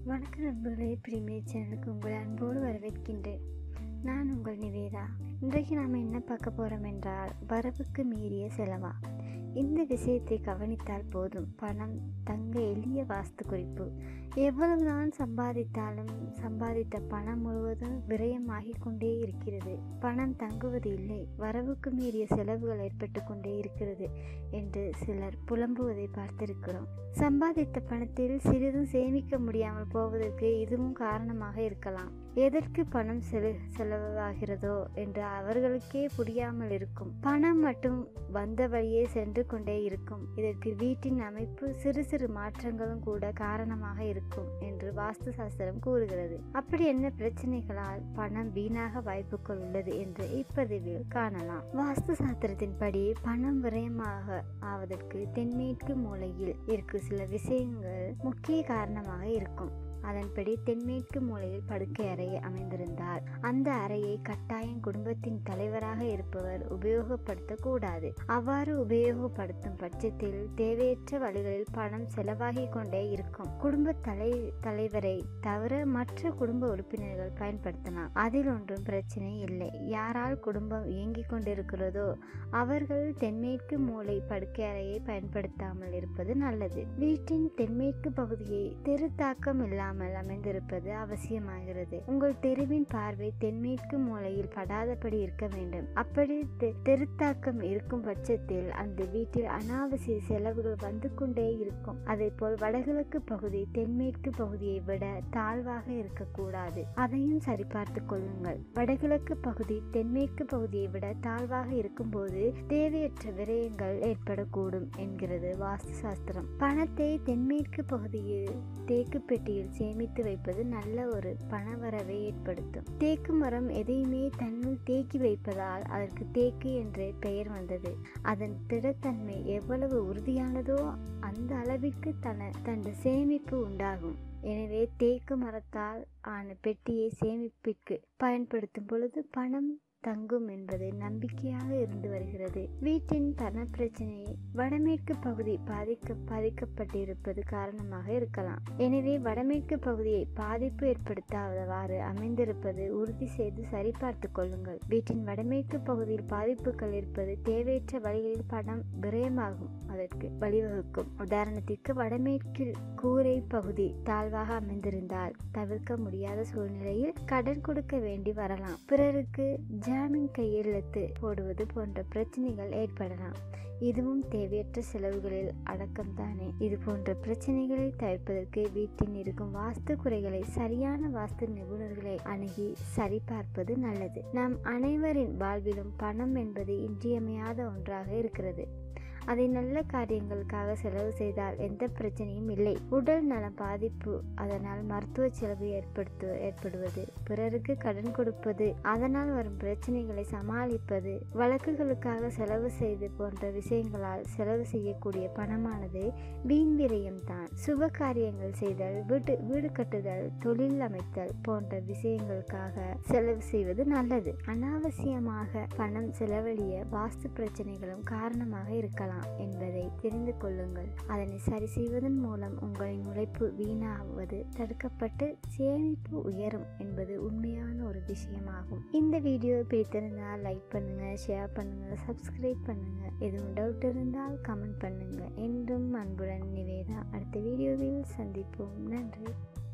வணக்க நண்பர்களே பிரீமியர் சேனலுக்கு உங்களை அன்போடு வரவேற்கின்றேன் நான் உங்கள் நிவேதா இன்றைக்கு நாம் என்ன பார்க்க போகிறோம் என்றால் வரவுக்கு மீறிய செலவா இந்த விஷயத்தை கவனித்தால் போதும் பணம் தங்க எளிய வாஸ்து குறிப்பு எவ்வளவுதான் சம்பாதித்தாலும் சம்பாதித்த பணம் முழுவதும் விரயமாகிக் கொண்டே இருக்கிறது பணம் தங்குவது இல்லை வரவுக்கு மீறிய செலவுகள் ஏற்பட்டு கொண்டே இருக்கிறது என்று சிலர் புலம்புவதை பார்த்திருக்கிறோம் சம்பாதித்த பணத்தில் சிறிதும் சேமிக்க முடியாமல் போவதற்கு இதுவும் காரணமாக இருக்கலாம் எதற்கு பணம் செலு செலவாகிறதோ என்று அவர்களுக்கே புரியாமல் இருக்கும் பணம் மட்டும் வந்த வழியே சென்று கொண்டே இருக்கும் இதற்கு வீட்டின் அமைப்பு சிறு சிறு மாற்றங்களும் கூட காரணமாக இருக்கும் என்று வாஸ்து சாஸ்திரம் கூறுகிறது அப்படி என்ன பிரச்சனைகளால் பணம் வீணாக வாய்ப்புகள் உள்ளது என்று இப்பதிவில் காணலாம் வாஸ்து சாஸ்திரத்தின்படி பணம் விரயமாக ஆவதற்கு தென்மேற்கு மூலையில் இருக்கும் சில விஷயங்கள் முக்கிய காரணமாக இருக்கும் அதன்படி தென்மேற்கு மூலையில் படுக்கை அறை அமைந்திருந்தால் அந்த அறையை கட்டாயம் குடும்பத்தின் தலைவராக இருப்பவர் உபயோகப்படுத்தக்கூடாது அவ்வாறு உபயோகப்படுத்தும் பட்சத்தில் தேவையற்ற வழிகளில் பணம் செலவாகி கொண்டே இருக்கும் குடும்ப தலை தலைவரை தவிர மற்ற குடும்ப உறுப்பினர்கள் பயன்படுத்தலாம் அதில் ஒன்றும் பிரச்சனை இல்லை யாரால் குடும்பம் இயங்கிக் கொண்டிருக்கிறதோ அவர்கள் தென்மேற்கு மூலை படுக்கை அறையை பயன்படுத்தாமல் இருப்பது நல்லது வீட்டின் தென்மேற்கு பகுதியை தெருத்தாக்கம் இல்லாமல் அமைந்திருப்பது அவசியமாகிறது உங்கள் தெருவின் பார்வை தென்மேற்கு மூலையில் படாதபடி இருக்க வேண்டும் அப்படி தெருத்தாக்கம் இருக்கும் பட்சத்தில் அந்த வீட்டில் அனாவசிய செலவுகள் வந்து கொண்டே இருக்கும் அதே போல் வடகிழக்கு பகுதி தென்மேற்கு பகுதியை விட தாழ்வாக இருக்கக்கூடாது அதையும் சரிபார்த்து கொள்ளுங்கள் வடகிழக்கு பகுதி தென்மேற்கு பகுதியை விட தாழ்வாக இருக்கும்போது தேவையற்ற விரயங்கள் ஏற்படக்கூடும் என்கிறது வாஸ்து சாஸ்திரம் பணத்தை தென்மேற்கு பகுதியில் தேக்கு பெட்டியில் சேமித்து வைப்பது நல்ல ஒரு பணவரவை ஏற்படுத்தும் தேக்கு மரம் எதையுமே தன்னுள் தேக்கி வைப்பதால் அதற்கு தேக்கு என்ற பெயர் வந்தது அதன் திடத்தன்மை எவ்வளவு உறுதியானதோ அந்த அளவிற்கு தன தன் சேமிப்பு உண்டாகும் எனவே தேக்கு மரத்தால் ஆன பெட்டியை சேமிப்பிற்கு பயன்படுத்தும் பொழுது பணம் தங்கும் என்பது நம்பிக்கையாக இருந்து வருகிறது வீட்டின் பண பிரச்சனை வடமேற்கு பகுதி பாதிக்க பாதிக்கப்பட்டிருப்பது காரணமாக இருக்கலாம் எனவே வடமேற்கு பகுதியை பாதிப்பு ஏற்படுத்தாதவாறு அமைந்திருப்பது உறுதி செய்து சரிபார்த்து கொள்ளுங்கள் வீட்டின் வடமேற்கு பகுதியில் பாதிப்புகள் இருப்பது தேவையற்ற வழிகளில் பணம் விரயமாகும் அதற்கு வழிவகுக்கும் உதாரணத்திற்கு வடமேற்கில் கூரை பகுதி தாழ்வாக அமைந்திருந்தால் தவிர்க்க முடியாத சூழ்நிலையில் கடன் கொடுக்க வேண்டி வரலாம் பிறருக்கு ஜாமீன் கையெழுத்து போடுவது போன்ற பிரச்சனைகள் ஏற்படலாம் இதுவும் தேவையற்ற செலவுகளில் அடக்கம் தானே இது போன்ற பிரச்சனைகளை தவிர்ப்பதற்கு வீட்டில் இருக்கும் வாஸ்து குறைகளை சரியான வாஸ்து நிபுணர்களை அணுகி சரிபார்ப்பது நல்லது நம் அனைவரின் வாழ்விலும் பணம் என்பது இன்றியமையாத ஒன்றாக இருக்கிறது அதை நல்ல காரியங்களுக்காக செலவு செய்தால் எந்த பிரச்சனையும் இல்லை உடல் நலம் பாதிப்பு அதனால் மருத்துவ செலவு ஏற்படுத்து ஏற்படுவது பிறருக்கு கடன் கொடுப்பது அதனால் வரும் பிரச்சனைகளை சமாளிப்பது வழக்குகளுக்காக செலவு செய்து போன்ற விஷயங்களால் செலவு செய்யக்கூடிய பணமானது வீண் விரயம் தான் சுப காரியங்கள் செய்தல் வீட்டு வீடு கட்டுதல் தொழில் அமைத்தல் போன்ற விஷயங்களுக்காக செலவு செய்வது நல்லது அனாவசியமாக பணம் செலவழிய வாஸ்து பிரச்சனைகளும் காரணமாக இருக்கலாம் செய்யலாம் என்பதை தெரிந்து கொள்ளுங்கள் அதனை சரி செய்வதன் மூலம் உங்களின் உழைப்பு வீணாவது தடுக்கப்பட்டு சேமிப்பு உயரும் என்பது உண்மையான ஒரு விஷயமாகும் இந்த வீடியோ பிடித்திருந்தால் லைக் பண்ணுங்க ஷேர் பண்ணுங்க சப்ஸ்கிரைப் பண்ணுங்க எதுவும் டவுட் இருந்தால் கமெண்ட் பண்ணுங்க என்றும் அன்புடன் நிவேதா அடுத்த வீடியோவில் சந்திப்போம் நன்றி